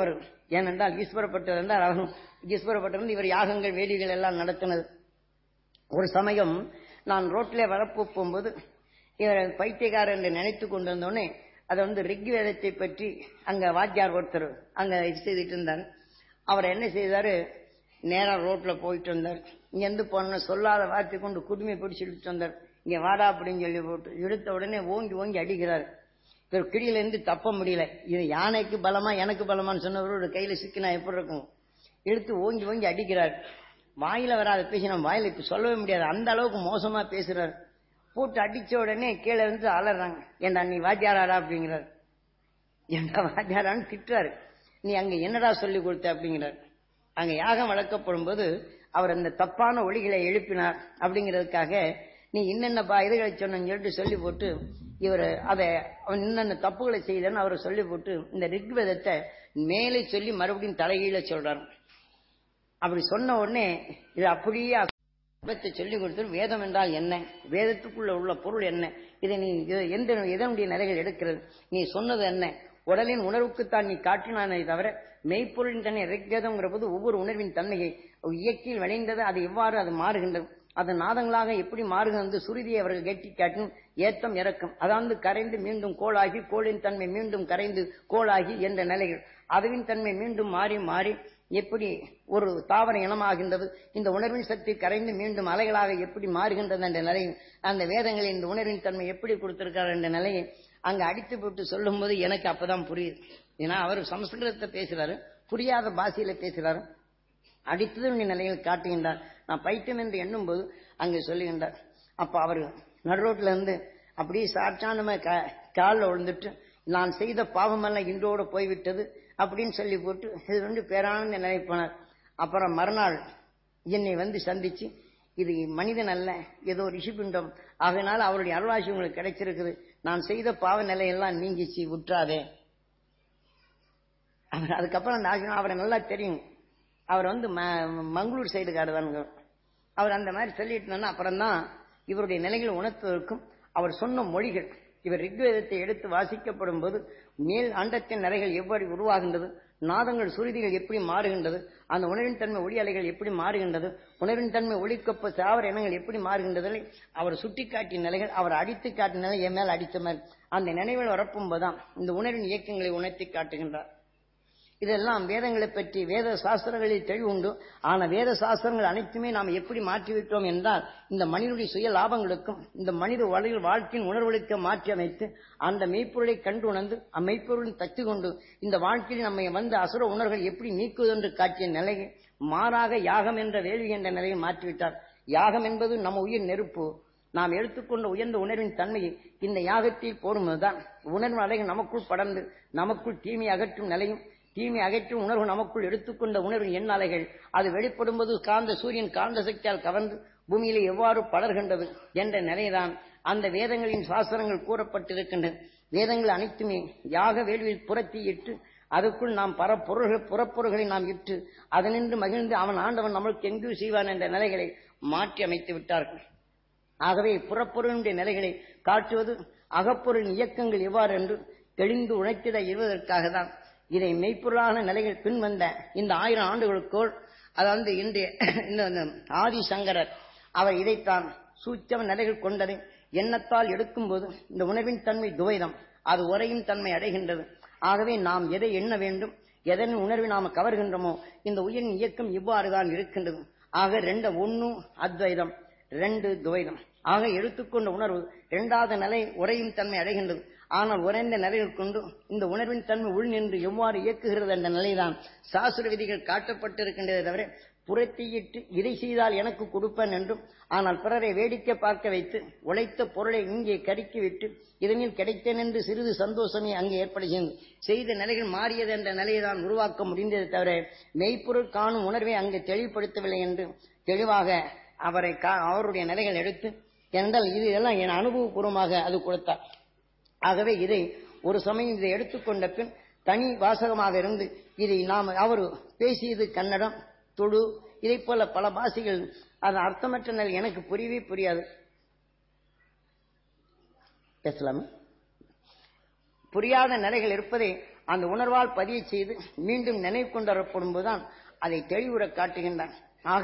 தவறு ஏனென்றால் ஈஸ்வரப்பட்டர் என்றால் அவரும் ஈஸ்வரப்பட்டர் இவர் யாகங்கள் வேலிகள் எல்லாம் நடத்தினது ஒரு சமயம் நான் ரோட்ல வரப்பு போகும்போது இவர் பைத்தியக்காரர் என்று நினைத்து கொண்டிருந்தோடனே அதை வந்து ரிக்வேதத்தை பற்றி அங்க வாத்தியார் ஒருத்தர் அங்க இது செய்துட்டு இருந்தார் அவர் என்ன செய்தாரு நேரா ரோட்ல போயிட்டு வந்தார் இங்க இருந்து போன சொல்லாத வார்த்தை கொண்டு குடுமையை பிடிச்சு இழுத்து வந்தார் இங்க வாடா அப்படின்னு சொல்லி போட்டு இழுத்த உடனே ஓங்கி ஓங்கி அடிக்கிறார் இவர் கிடியில இருந்து தப்ப முடியல இது யானைக்கு பலமா எனக்கு பலமான்னு சொன்னவரோட கையில சிக்கினா எப்படி இருக்கும் இழுத்து ஓங்கி ஓங்கி அடிக்கிறார் வாயில வராத பேசி நம்ம வாயில இப்ப சொல்லவே முடியாது அந்த அளவுக்கு மோசமா பேசுறாரு போட்டு அடிச்ச உடனே கீழே இருந்து அலறாங்க ஏண்டா நீ வாத்தியாராடா அப்படிங்கிறார் ஏண்டா வாத்தியாரான்னு திட்டுறாரு நீ அங்க என்னடா சொல்லி கொடுத்த அப்படிங்கிறார் அங்க யாகம் வளர்க்கப்படும் போது அவர் அந்த தப்பான ஒளிகளை எழுப்பினார் அப்படிங்கிறதுக்காக நீ இன்னென்ன இதுகளை சொன்னு சொல்லிட்டு சொல்லி போட்டு இவர் அதை அவன் இன்னென்ன தப்புகளை செய்தன்னு அவர் சொல்லி போட்டு இந்த ரிக்வேதத்தை மேலே சொல்லி மறுபடியும் தலைகீழ சொல்றாரு அப்படி சொன்ன உடனே இது அப்படியே வேதத்தை சொல்லிக் கொடுத்து வேதம் என்றால் என்ன வேதத்துக்குள்ள உள்ள பொருள் என்ன இதை நீ இது எந்த எதனுடைய நிலைகள் எடுக்கிறது நீ சொன்னது என்ன உடலின் உணர்வுக்குத்தான் நீ காட்டினானே தவிர மெய்ப்பொருளின் தன்மை ரிக்வேதம்ங்கிற போது ஒவ்வொரு உணர்வின் தன்மையை இயக்கில் விளைந்தது அது எவ்வாறு அது மாறுகின்றது அது நாதங்களாக எப்படி மாறுகிறது சுருதியை அவர்கள் கெட்டி காட்டும் ஏத்தம் இறக்கும் அதாவது கரைந்து மீண்டும் கோளாகி கோளின் தன்மை மீண்டும் கரைந்து கோளாகி என்ற நிலைகள் அதுவின் தன்மை மீண்டும் மாறி மாறி எப்படி ஒரு தாவர இனமாகின்றது இந்த உணர்வின் சக்தி கரைந்து மீண்டும் அலைகளாக எப்படி மாறுகின்றது என்ற நிலையில் அந்த வேதங்களில் இந்த உணர்வின் தன்மை எப்படி கொடுத்திருக்கார் என்ற நிலையை அங்க அடித்து போட்டு சொல்லும் போது எனக்கு அப்பதான் புரியுது ஏன்னா அவர் சமஸ்கிருதத்தை பேசுறாரு புரியாத பாஷையில பேசுறாரு அடித்தது நிலையில் காட்டுகின்றார் நான் பைத்தியம் என்று எண்ணும் போது அங்கே சொல்லுகின்றார் அப்ப அவர் நடுரோட்ல இருந்து அப்படியே சாட்சானமா காலில் விழுந்துட்டு நான் செய்த பாவமெல்லாம் இன்றோடு போய்விட்டது அப்படின்னு சொல்லி போட்டு இது வந்து பேரானந்த நினைப்பானார் அப்புறம் மறுநாள் என்னை வந்து சந்திச்சு இது மனிதன் அல்ல ஏதோ ரிஷிபிண்டம் ஆகையினால அவருடைய அருளாசி உங்களுக்கு கிடைச்சிருக்குது நான் செய்த பாவ நிலையெல்லாம் நீங்கிச்சு விட்டுறாதே அவர் அதுக்கப்புறம் அந்த ஆசிரியர் அவரை நல்லா தெரியும் அவர் வந்து மங்களூர் சைடு காடுதானுங்க அவர் அந்த மாதிரி சொல்லிட்டு இருந்தா அப்புறம் தான் இவருடைய நிலைகளை உணர்த்துவதற்கும் அவர் சொன்ன மொழிகள் இவர் ரிக்வேதத்தை எடுத்து வாசிக்கப்படும் போது மேல் அண்டத்தின் நிறைகள் எவ்வாறு உருவாகின்றது நாதங்கள் சுருதிகள் எப்படி மாறுகின்றது அந்த உணர்வின் தன்மை ஒளி அலைகள் எப்படி மாறுகின்றது உணர்வின் தன்மை ஒளிக்கப்ப சாவர இனங்கள் எப்படி மாறுகின்றதை அவர் சுட்டி காட்டிய நிலைகள் அவர் அடித்து காட்டிய நிலை என் மேல் அடித்த மாதிரி அந்த நினைவில் வரப்பும் போதுதான் இந்த உணர்வின் இயக்கங்களை உணர்த்தி காட்டுகின்றார் இதெல்லாம் வேதங்களை பற்றி வேத சாஸ்திரங்களில் தெளிவுண்டு ஆன வேத சாஸ்திரங்கள் அனைத்துமே நாம் எப்படி மாற்றிவிட்டோம் என்றால் இந்த மனிதனுடைய சுய லாபங்களுக்கும் இந்த மனித வழியில் வாழ்க்கையின் உணர்வுகளுக்கு மாற்றி அமைத்து அந்த மெய்ப்பொருளை கண்டு உணர்ந்து அம்மெய்ப்பொருளின் தத்து கொண்டு இந்த வாழ்க்கையில் நம்மை வந்த அசுர உணர்வுகள் எப்படி நீக்குவது என்று காட்டிய நிலையை மாறாக யாகம் என்ற வேள்வி என்ற நிலையை மாற்றிவிட்டார் யாகம் என்பது நம்ம உயிர் நெருப்பு நாம் எடுத்துக்கொண்ட உயர்ந்த உணர்வின் தன்மையை இந்த யாகத்தில் போடும்போதுதான் உணர்வு அலைகள் நமக்குள் படர்ந்து நமக்குள் தீமை அகற்றும் நிலையும் தீமை அகற்றும் உணர்வு நமக்குள் எடுத்துக்கொண்ட உணர்வின் எண்ணாலைகள் அது வெளிப்படும்போது காந்த சூரியன் காந்த சக்தியால் கவர்ந்து பூமியிலே எவ்வாறு படர்கின்றது என்ற நிலைதான் அந்த வேதங்களின் சாஸ்திரங்கள் கூறப்பட்டிருக்கின்றன வேதங்கள் அனைத்துமே யாக வேள்வியில் புறத்தி இட்டு அதுக்குள் நாம் பரப்பொருள்கள் புறப்பொருள்களை நாம் இட்டு அதனின்று மகிழ்ந்து அவன் ஆண்டவன் நம்மளுக்கு எங்கு செய்வான் என்ற நிலைகளை மாற்றி அமைத்து விட்டார்கள் ஆகவே புறப்பொருளுடைய நிலைகளை காட்டுவது அகப்பொருளின் இயக்கங்கள் எவ்வாறு என்று தெளிந்து உழைத்திட இருவதற்காக தான் இதை மெய்ப்பொருளான நிலைகள் பின்வந்த இந்த ஆயிரம் ஆண்டுகளுக்குள் அதாவது இன்றைய இந்த ஆதி சங்கரர் அவர் இதைத்தான் சூச்சம நிலைகள் கொண்டதை எண்ணத்தால் எடுக்கும்போது இந்த உணர்வின் தன்மை துவைதம் அது உரையும் தன்மை அடைகின்றது ஆகவே நாம் எதை எண்ண வேண்டும் எதன் உணர்வை நாம் கவர்கின்றோமோ இந்த உயிரின் இயக்கம் இவ்வாறுதான் இருக்கின்றது ஆக ரெண்டு ஒன்னு அத்வைதம் ரெண்டு துவைதம் ஆக எடுத்துக்கொண்ட உணர்வு இரண்டாவது நிலை உரையும் தன்மை அடைகின்றது ஆனால் உறைந்த நிலையில் கொண்டு இந்த உணர்வின் தன்மை உள் நின்று எவ்வாறு இயக்குகிறது என்ற நிலைதான் சாஸ்திர விதிகள் காட்டப்பட்டிருக்கின்றதை தவிர புறத்தீயிட்டு இதை செய்தால் எனக்கு கொடுப்பேன் என்றும் ஆனால் பிறரை வேடிக்கை பார்க்க வைத்து உழைத்த பொருளை இங்கே கருக்கி விட்டு இதனில் கிடைத்தேன் என்று சிறிது சந்தோஷமே அங்கே ஏற்படுகிறது செய்த நிலைகள் மாறியது என்ற நிலையை தான் உருவாக்க முடிந்ததை தவிர மெய்ப்பொருள் காணும் உணர்வை அங்கே தெளிவுபடுத்தவில்லை என்று தெளிவாக அவரை அவருடைய நிலைகள் எடுத்து என்றால் இது எல்லாம் என் அனுபவபூர்வமாக அது கொடுத்தார் ஆகவே இதை ஒரு சமயம் இதை எடுத்துக்கொண்ட பின் தனி வாசகமாக இருந்து இதை நாம் அவர் பேசியது கன்னடம் துளு இதை போல பல பாஷைகள் அது அர்த்தமற்ற நிலை எனக்கு புரியவே புரியாது பேசலாமே புரியாத நிலைகள் இருப்பதை அந்த உணர்வால் பதிய செய்து மீண்டும் நினைவு கொண்டு வரப்படும் போதுதான் அதை தெளிவுற காட்டுகின்றான்